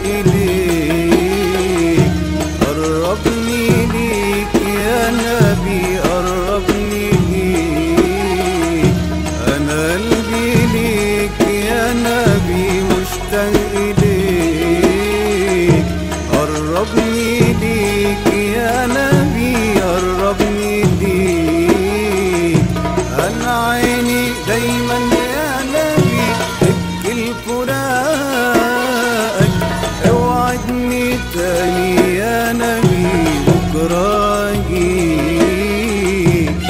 إليك قربني ليك يا نبي قربني ليك أنا قلبي ليك يا نبي مشتاق إليك قربني ليك يا نبي قربني ليك أنا عيني دايما يا نبي تبكي الفراقك اوعدني تاني يا نبي بكرة أجيك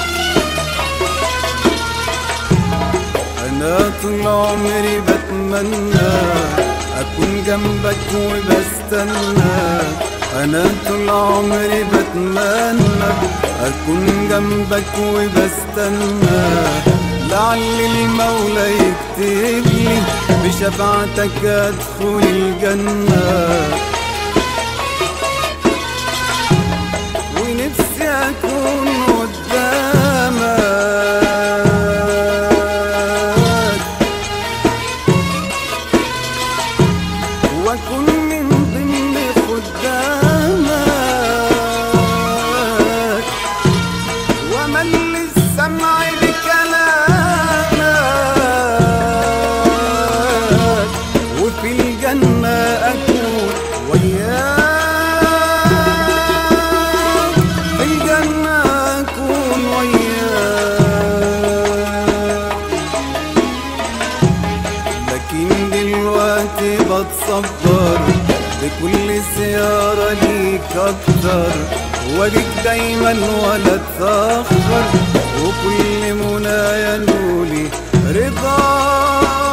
أنا طول عمري بتمنى أكون جنبك وبستنى أنا طول عمري بتمنى أكون جنبك وبستنى لعل المولى يكتب لي بشفاعتك أدخل الجنة ونفسي أكون قدامك وأكون من ضمن خدامك ومل السمع بكلامك وفي الجنة أكون وياك في الجنة أكون وياك لكن دلوقتي بتصبر بكل زيارة ليك أكتر واجيك دايما ولا اتأخر وكل منايا نقولي رضاك